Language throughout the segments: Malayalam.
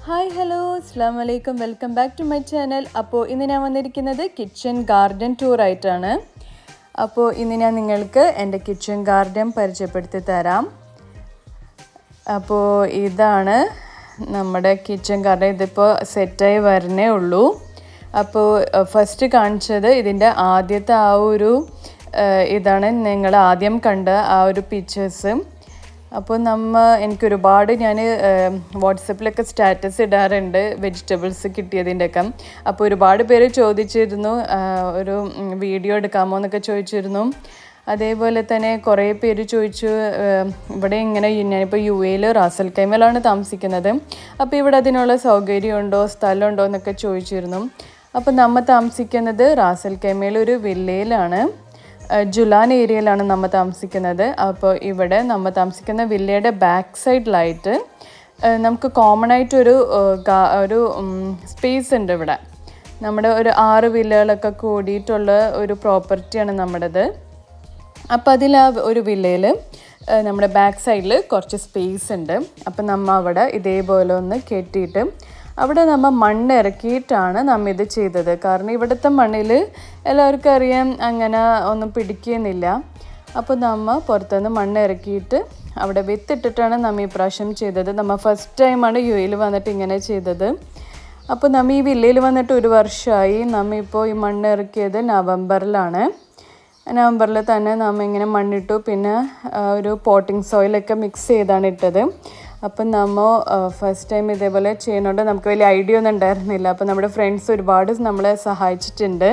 ഹായ് ഹലോ അസ്സാം വലൈക്കും welcome back to my channel അപ്പോൾ ഇന്ന് ഞാൻ വന്നിരിക്കുന്നത് കിച്ചൺ ഗാർഡൻ ടൂർ ആയിട്ടാണ് അപ്പോൾ ഇന്ന് ഞാൻ നിങ്ങൾക്ക് എൻ്റെ കിച്ചൺ ഗാർഡൻ പരിചയപ്പെടുത്തി തരാം അപ്പോൾ ഇതാണ് നമ്മുടെ കിച്ചൺ ഗാർഡൻ ഇതിപ്പോൾ സെറ്റായി വരണേ ഉള്ളൂ അപ്പോൾ ഫസ്റ്റ് കാണിച്ചത് ഇതിൻ്റെ ആദ്യത്തെ ആ ഒരു ഏഹ്, ഇതാണ് നിങ്ങൾ ആദ്യം കണ്ട ആ ഒരു പിക്ചേഴ്സ് അപ്പോൾ നമ്മ എനിക്ക് ഒരുപാട് ഞാൻ വാട്സപ്പിലൊക്കെ സ്റ്റാറ്റസ് ഇടാറുണ്ട് വെജിറ്റബിൾസ് കിട്ടിയതിൻ്റെയൊക്കെ അപ്പോൾ ഒരുപാട് പേര് ചോദിച്ചിരുന്നു ആ, ഒരു വീഡിയോ എടുക്കാമോ എന്നൊക്കെ ചോദിച്ചിരുന്നു അതേപോലെ തന്നെ കുറേ പേര് ചോദിച്ചു ഏഹ്, ഇവിടെ ഇങ്ങനെ ഞാനിപ്പോൾ യു എയിൽ റാസൽ കൈമലാണ് താമസിക്കുന്നത് അപ്പോൾ ഇവിടെ അതിനുള്ള സൗകര്യമുണ്ടോ സ്ഥലമുണ്ടോ എന്നൊക്കെ ചോദിച്ചിരുന്നു അപ്പോൾ നമ്മൾ താമസിക്കുന്നത് റാസൽ കൈമയിൽ ഒരു വില്ലയിലാണ് ഏഹ്, ജുലാൻ ഏരിയയിലാണ് നമ്മൾ താമസിക്കുന്നത് അപ്പോൾ ഇവിടെ നമ്മൾ താമസിക്കുന്ന വില്ലയുടെ ബാക്ക് സൈഡിലായിട്ട് ഏഹ്, നമുക്ക് കോമൺ ആയിട്ടൊരു ഏഹ്, ഗാ- ഒരു സ്പേസ് ഉണ്ട് ഇവിടെ നമ്മുടെ ഒരു ആറ് വില്ലകളൊക്കെ കൂടിയിട്ടുള്ള ഒരു പ്രോപ്പർട്ടിയാണ് നമ്മുടേത് അപ്പോൾ അതിൽ ആ ഒരു വില്ലയിൽ നമ്മുടെ ബാക്ക് സൈഡിൽ കുറച്ച് സ്പേസ് ഉണ്ട് അപ്പം നമ്മൾ അവിടെ ഇതേപോലെ ഒന്ന് കെട്ടിയിട്ട് അവിടെ നമ്മൾ മണ്ണ് ഇറക്കിയിട്ടാണ് നമ്മൾ ഇത് ചെയ്തത് കാരണം ഇവിടുത്തെ മണ്ണിൽ എല്ലാവർക്കും അറിയാം അങ്ങനെ ഒന്നും പിടിക്കുന്നില്ല അപ്പോൾ നമ്മൾ പുറത്തുനിന്ന് മണ്ണ് ഇറക്കിയിട്ട് അവിടെ വിത്തിട്ടിട്ടാണ് നമ്മൾ ഈ പ്രാവശ്യം ചെയ്തത് നമ്മൾ ഫസ്റ്റ് ടൈമാണ് യു എയിൽ വന്നിട്ട് ഇങ്ങനെ ചെയ്തത് അപ്പോൾ നമ്മൾ ഈ വില്ലയിൽ വന്നിട്ട് ഒരു വർഷമായി നമ്മൾ ഇപ്പോൾ ഈ മണ്ണ് ഇറക്കിയത് നവംബറിലാണ് നവംബറിൽ തന്നെ നമ്മൾ ഇങ്ങനെ മണ്ണിട്ടു പിന്നെ ആ, ഒരു പോട്ടിംഗ് സോയിലൊക്കെ മിക്സ് ചെയ്താണ് ഇട്ടത് അപ്പം നമ്മൾ ഫസ്റ്റ് ടൈം ഇതേപോലെ ചെയ്യുന്നതുകൊണ്ട് നമുക്ക് വലിയ ഐഡിയ ഒന്നും ഉണ്ടായിരുന്നില്ല അപ്പം നമ്മുടെ ഫ്രണ്ട്സ് ഒരുപാട് നമ്മളെ സഹായിച്ചിട്ടുണ്ട്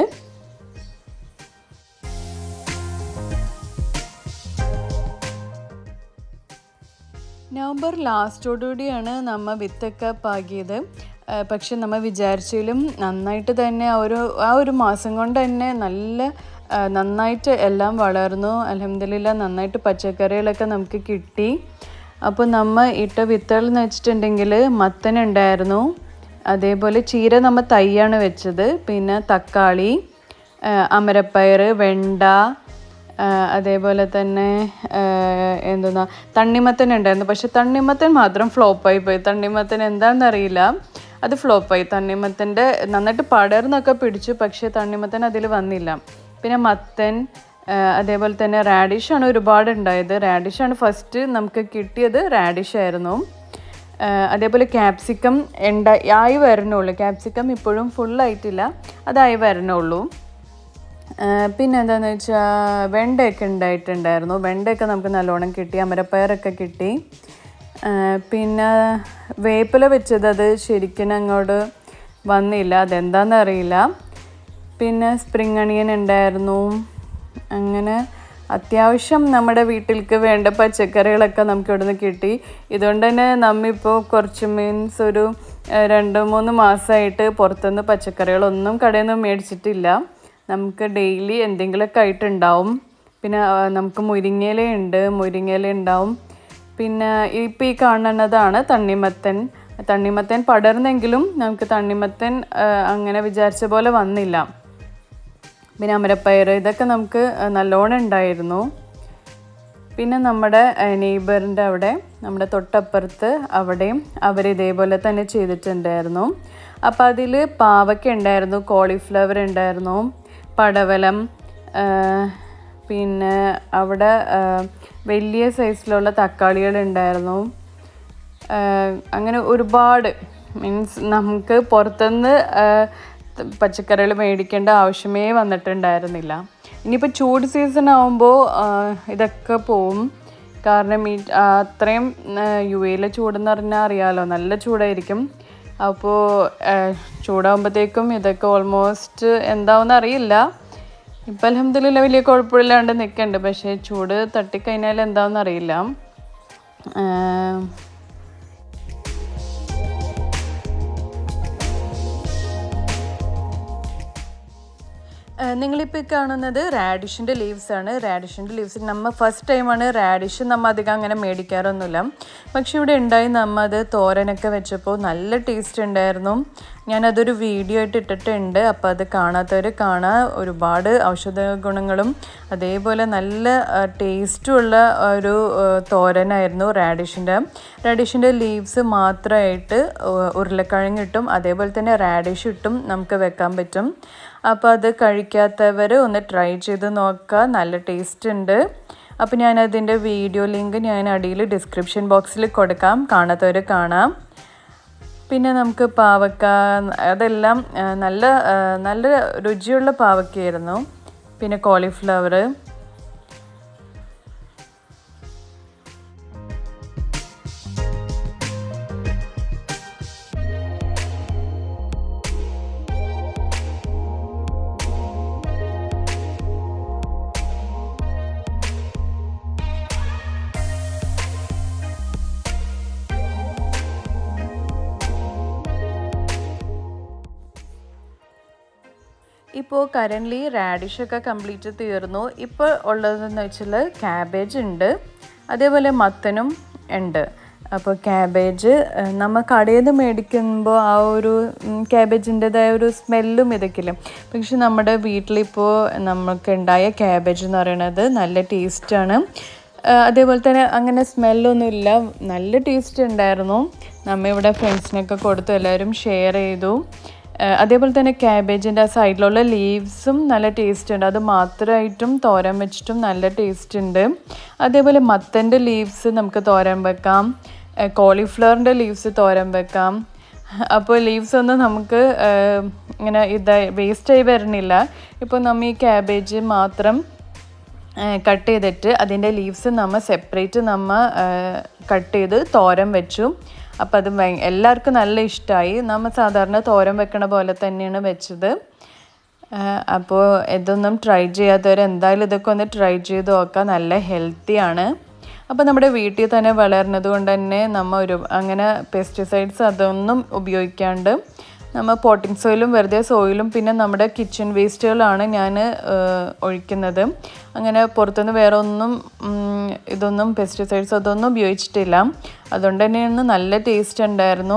നവംബർ ലാസ്റ്റോടുകൂടിയാണ് നമ്മൾ വിത്തൊക്കെ പാകിയത് ആ, പക്ഷെ നമ്മൾ വിചാരിച്ചാലും നന്നായിട്ട് തന്നെ ആ ഒരു ആ ഒരു മാസം കൊണ്ട് തന്നെ നല്ല ആ, നന്നായിട്ട് എല്ലാം വളർന്നു അലഹമില്ല നന്നായിട്ട് പച്ചക്കറികളൊക്കെ നമുക്ക് കിട്ടി അപ്പോൾ നമ്മൾ ഇട്ട വിത്തുകൾ എന്ന് വെച്ചിട്ടുണ്ടെങ്കിൽ മത്തൻ ഉണ്ടായിരുന്നു അതേപോലെ ചീര നമ്മൾ തൈയാണ് വെച്ചത് പിന്നെ തക്കാളി ആ, അമരപ്പയർ വെണ്ട ആ, അതേപോലെ തന്നെ എന്തെന്നാ തണ്ണിമത്തൻ ഉണ്ടായിരുന്നു പക്ഷെ തണ്ണിമത്തൻ മാത്രം ഫ്ലോപ്പായി പോയി തണ്ണിമത്തൻ എന്താണെന്ന് അറിയില്ല അത് ഫ്ലോപ്പായി തണ്ണിമത്തൻ്റെ നന്നായിട്ട് പടർന്നൊക്കെ പിടിച്ചു പക്ഷേ തണ്ണിമത്തൻ അതിൽ വന്നില്ല പിന്നെ മത്തൻ ആ, അതേപോലെ തന്നെ റാഡിഷാണ് ഒരുപാട് ഉണ്ടായത് റാഡിഷാണ് ഫസ്റ്റ് നമുക്ക് കിട്ടിയത് റാഡിഷ് ആയിരുന്നു ആ, അതേപോലെ ക്യാപ്സിക്കം ഉണ്ട ആയി വരണുള്ളൂ ക്യാപ്സിക്കം ഇപ്പോഴും ഫുള്ളായിട്ടില്ല അതായി വരണുള്ളൂ ആ, പിന്നെ എന്താണെന്ന് വെച്ചാൽ വെണ്ടയൊക്കെ ഉണ്ടായിട്ടുണ്ടായിരുന്നു വെണ്ടയൊക്കെ നമുക്ക് നല്ലോണം കിട്ടി അമരപ്പയറൊക്കെ കിട്ടി ആ, പിന്നെ വേപ്പില വെച്ചത് അത് ശരിക്കും അങ്ങോട്ട് വന്നില്ല അതെന്താണെന്ന് അറിയില്ല പിന്നെ സ്പ്രിങ് അണിയൻ ഉണ്ടായിരുന്നു അങ്ങനെ അത്യാവശ്യം നമ്മുടെ വീട്ടിലേക്ക് വേണ്ട പച്ചക്കറികളൊക്കെ നമുക്ക് ഇവിടുന്ന് കിട്ടി ഇതുകൊണ്ട് തന്നെ നമ്മിപ്പോൾ കുറച്ച് മീൻസ് ഒരു ആ, രണ്ട് മൂന്ന് മാസമായിട്ട് പുറത്തുനിന്ന് പച്ചക്കറികളൊന്നും കടയിൽ നിന്ന് മേടിച്ചിട്ടില്ല നമുക്ക് ഡെയിലി എന്തെങ്കിലുമൊക്കെ ആയിട്ടുണ്ടാവും പിന്നെ ആ, നമുക്ക് മുരിങ്ങയില ഉണ്ട് മുരിങ്ങയില ഉണ്ടാവും പിന്നെ ഇപ്പോൾ ഈ കാണുന്നതാണ് തണ്ണിമത്തൻ തണ്ണിമത്തൻ പടർന്നെങ്കിലും നമുക്ക് തണ്ണിമത്തൻ ആ, അങ്ങനെ വിചാരിച്ച പോലെ വന്നില്ല പിന്നെ അമരപ്പയർ ഇതൊക്കെ നമുക്ക് ആ, നല്ലോണം ഉണ്ടായിരുന്നു പിന്നെ നമ്മുടെ നെയ്ബറിൻ്റെ അവിടെ നമ്മുടെ തൊട്ടപ്പുറത്ത് അവിടെയും അവർ ഇതേപോലെ തന്നെ ചെയ്തിട്ടുണ്ടായിരുന്നു അപ്പോൾ അതിൽ പാവയ്ക്ക ഉണ്ടായിരുന്നു കോളിഫ്ലവർ ഉണ്ടായിരുന്നു പടവലം ആ, പിന്നെ അവിടെ ആ, വലിയ സൈസിലുള്ള തക്കാളികൾ ഉണ്ടായിരുന്നു ആ, അങ്ങനെ ഒരുപാട് മീൻസ് നമുക്ക് പുറത്തുനിന്ന് പച്ചക്കറികൾ മേടിക്കേണ്ട ആവശ്യമേ വന്നിട്ടുണ്ടായിരുന്നില്ല ഇനിയിപ്പോൾ ചൂട് സീസൺ ആകുമ്പോൾ ഇതൊക്കെ പോവും കാരണം ഈ ആ, അത്രയും യു എയിലെ ചൂടെന്ന് പറഞ്ഞാൽ അറിയാമല്ലോ നല്ല ചൂടായിരിക്കും അപ്പോൾ ചൂടാകുമ്പോഴത്തേക്കും ഇതൊക്കെ ഓൾമോസ്റ്റ് എന്താവുമെന്ന് അറിയില്ല ഇപ്പം അലഹമ്മദില്ല വലിയ കുഴപ്പമില്ലാണ്ട് നിൽക്കുന്നുണ്ട് പക്ഷേ ചൂട് തട്ടിക്കഴിഞ്ഞാൽ എന്താണെന്ന് അറിയില്ല ആ, നിങ്ങളിപ്പോൾ കാണുന്നത് റാഡിഷിൻ്റെ ലീവ്സ് ആണ് റാഡിഷിൻ്റെ ലീവ്സ് നമ്മൾ ഫസ്റ്റ് ടൈമാണ് റാഡിഷ് നമ്മൾ അധികം അങ്ങനെ മേടിക്കാറൊന്നുമില്ല പക്ഷെ ഇവിടെ ഉണ്ടായി നമ്മൾ അത് തോരനൊക്കെ വെച്ചപ്പോൾ നല്ല ടേസ്റ്റ് ഉണ്ടായിരുന്നു ഞാനതൊരു വീഡിയോ ആയിട്ട് ഇട്ടിട്ടുണ്ട് അപ്പോൾ അത് കാണാത്തവർ കാണാൻ ഒരുപാട് ഔഷധ ഗുണങ്ങളും അതേപോലെ നല്ല ടേസ്റ്റുള്ള ഒരു ആ, തോരനായിരുന്നു റാഡിഷിൻ്റെ റാഡിഷിൻ്റെ ലീവ്സ് മാത്രമായിട്ട് ഉരുളക്കിഴങ്ങ് ഇട്ടും അതേപോലെ തന്നെ റാഡിഷ് ഇട്ടും നമുക്ക് വെക്കാൻ പറ്റും അപ്പോൾ അത് കഴിക്കാത്തവർ ഒന്ന് ട്രൈ ചെയ്ത് നോക്കുക നല്ല ടേസ്റ്റ് ഉണ്ട് അപ്പോൾ ഞാൻ അതിൻ്റെ വീഡിയോ ലിങ്ക് ഞാൻ അടിയിൽ ഡിസ്ക്രിപ്ഷൻ ബോക്സിൽ കൊടുക്കാം കാണാത്തവർ കാണാം പിന്നെ നമുക്ക് പാവക്ക അതെല്ലാം ആ, നല്ല ആ, നല്ല രുചിയുള്ള പാവക്കയായിരുന്നു പിന്നെ കോളിഫ്ലവർ ഇപ്പോൾ കറൻ്റ്ലി റാഡിഷൊക്കെ കംപ്ലീറ്റ് തീർന്നു ഇപ്പോൾ ഉള്ളതെന്ന് വെച്ചാൽ ക്യാബേജ് ഉണ്ട് അതേപോലെ മത്തനും ഉണ്ട് അപ്പോൾ ക്യാബേജ് ഏഹ്, നമ്മ കടയിൽ നിന്ന് മേടിക്കുമ്പോൾ ആ ഒരു ക്യാബേജിൻ്റെതായ ഒരു സ്മെല്ലും ഇതൊക്കെയില്ലേ പക്ഷെ നമ്മുടെ വീട്ടിലിപ്പോൾ നമുക്ക് ഉണ്ടായ ക്യാബേജ് എന്ന് പറയുന്നത് നല്ല ടേസ്റ്റാണ് അതേപോലെ തന്നെ അങ്ങനെ സ്മെല്ലൊന്നും ഇല്ല നല്ല ടേസ്റ്റ് ഉണ്ടായിരുന്നു നമ്മ ഇവിടെ ഫ്രണ്ട്സിനൊക്കെ കൊടുത്തു എല്ലാവരും ഷെയർ ചെയ്തു ഏഹ് അതേപോലെ തന്നെ ക്യാബേജിൻ്റെ ആ സൈഡിലുള്ള ലീവ്സും നല്ല ടേസ്റ്റ് ഉണ്ട് അത് മാത്രമായിട്ടും തോരൻ വെച്ചിട്ടും നല്ല ടേസ്റ്റ് ഉണ്ട് അതേപോലെ മത്തൻ്റെ ലീവ്സ് നമുക്ക് തോരൻ വെക്കാം കോളിഫ്ലവറിൻ്റെ ലീവ്സ് തോരൻ വെക്കാം അപ്പോൾ ലീവ്സ് ഒന്നും നമുക്ക് ഏഹ്, ഇങ്ങനെ ഇതായി വേസ്റ്റായി വരണില്ല ഇപ്പോൾ നമ്മൾ ഈ ക്യാബേജ് മാത്രം കട്ട് ചെയ്തിട്ട് അതിൻ്റെ ലീവ്സ് നമ്മൾ സെപ്പറേറ്റ് നമ്മൾ കട്ട് ചെയ്ത് തോരൻ വെച്ചു അപ്പം അത് ഭയ- എല്ലാവർക്കും നല്ല ഇഷ്ടമായി നമ്മൾ സാധാരണ തോരൻ വെക്കണ പോലെ തന്നെയാണ് വെച്ചത് അപ്പോൾ ഇതൊന്നും ട്രൈ ചെയ്യാത്തവർ എന്തായാലും ഇതൊക്കെ ഒന്ന് ട്രൈ ചെയ്ത് നോക്കാം നല്ല ഹെൽത്തിയാണ് അപ്പോൾ നമ്മുടെ വീട്ടിൽ തന്നെ വളരുന്നത് കൊണ്ട് തന്നെ നമ്മൾ ഒരു അങ്ങനെ പെസ്റ്റിസൈഡ്സ് അതൊന്നും ഉപയോഗിക്കാണ്ട് നമ്മൾ പോട്ടിംഗ് സോയിലും വെറുതെ സോയിലും പിന്നെ നമ്മുടെ കിച്ചൺ വേസ്റ്റുകളാണ് ഞാൻ ഒഴിക്കുന്നത് അങ്ങനെ പുറത്തുനിന്ന് വേറെ ഒന്നും ഉം, ഇതൊന്നും പെസ്റ്റിസൈഡ്സ് അതൊന്നും ഉപയോഗിച്ചിട്ടില്ല അതുകൊണ്ട് തന്നെയാണ് നല്ല ടേസ്റ്റ് ഉണ്ടായിരുന്നു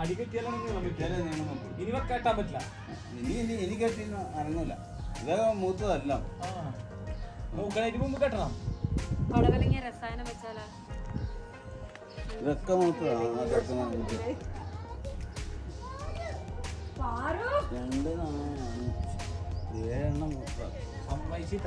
അടി കെട്ടിയാലാണ് നീളം വെക്കുക ഇതല്ലേ നീളം വെക്കും. ഇനി വെക്കാട്ടാൻ പറ്റില്ല ഇനി ഇനി ഇനി കെട്ടി അനങ്ങില്ല ഇത് മൂത്തതല്ല ആ മൂക്കനായിട്ട് മുമ്പ് കെട്ടണം പടവലങ്ങിയ രസായനം വെച്ചാലാ ഇതൊക്കെ മൂത്തതാണ് ആ കിടക്കുന്ന മൂത്ത്. രണ്ട് നാല് അഞ്ച് ഏഴെണ്ണം മൂത്തതാണ് സമ്മതിച്ചിട്ടാ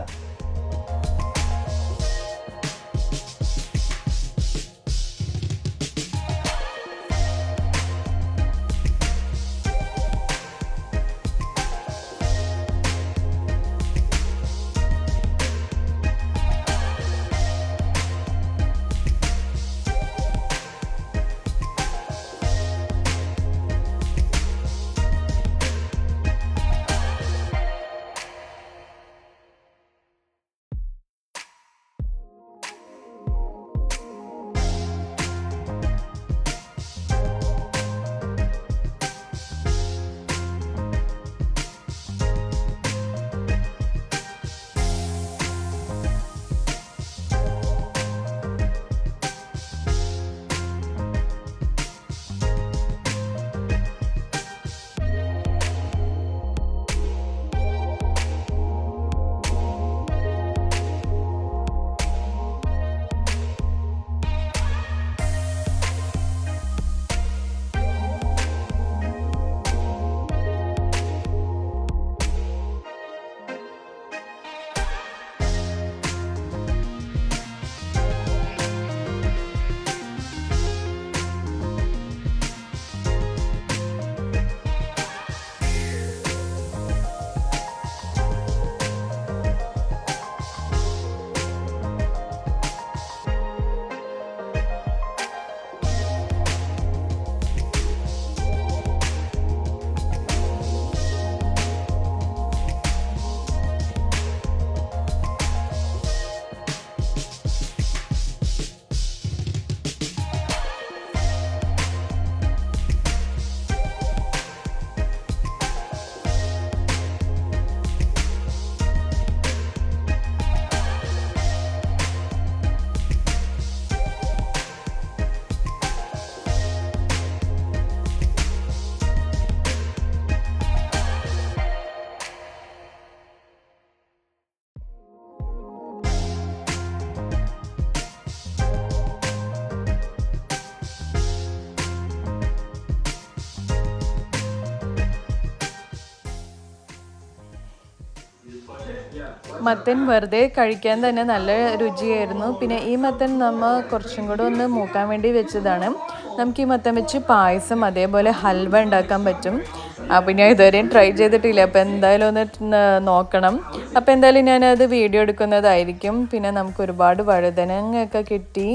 മത്തൻ വെറുതെ കഴിക്കാൻ തന്നെ നല്ല രുചിയായിരുന്നു പിന്നെ ഈ മത്തൻ നമ്മൾ കുറച്ചും കൂടെ ഒന്ന് മൂക്കാൻ വേണ്ടി വെച്ചതാണ് നമുക്ക് ഈ മത്തൻ വെച്ച് പായസം അതേപോലെ ഹൽവ ഉണ്ടാക്കാൻ പറ്റും അപ്പോൾ ഞാൻ ഇതുവരെയും ട്രൈ ചെയ്തിട്ടില്ല അപ്പോൾ എന്തായാലും ഒന്ന് ന- നോക്കണം അപ്പോൾ എന്തായാലും ഞാനത് വീഡിയോ എടുക്കുന്നതായിരിക്കും പിന്നെ നമുക്ക് ഒരുപാട് വഴുതനങ്ങയൊക്കെ കിട്ടി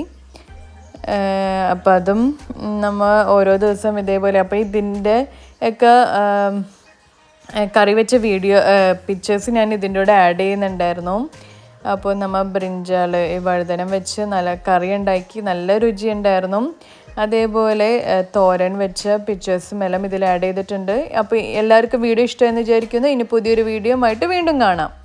അപ്പം അതും നമ്മൾ ഓരോ ദിവസം ഇതേപോലെ അപ്പോൾ ഇതിൻ്റെ ഒക്കെ ആം, ഏ, കറി വെച്ച വീഡിയോ പിക്ചേഴ്സ് ഞാൻ ഇതിൻ്റെ കൂടെ ആഡ് ചെയ്യുന്നുണ്ടായിരുന്നു അപ്പോൾ നമ്മൾ ബ്രിഞ്ചാൾ ഈ വഴുതനം വെച്ച് നല്ല കറി ഉണ്ടാക്കി നല്ല രുചിയുണ്ടായിരുന്നു അതേപോലെ ഏ, തോരൻ വെച്ച പിക്ചേഴ്സും എല്ലാം ഇതിൽ ആഡ് ചെയ്തിട്ടുണ്ട് അപ്പോൾ എല്ലാവർക്കും വീഡിയോ ഇഷ്ടമെന്ന് വിചാരിക്കുന്നു ഇനി പുതിയൊരു വീഡിയോ ആയിട്ട് വീണ്ടും കാണാം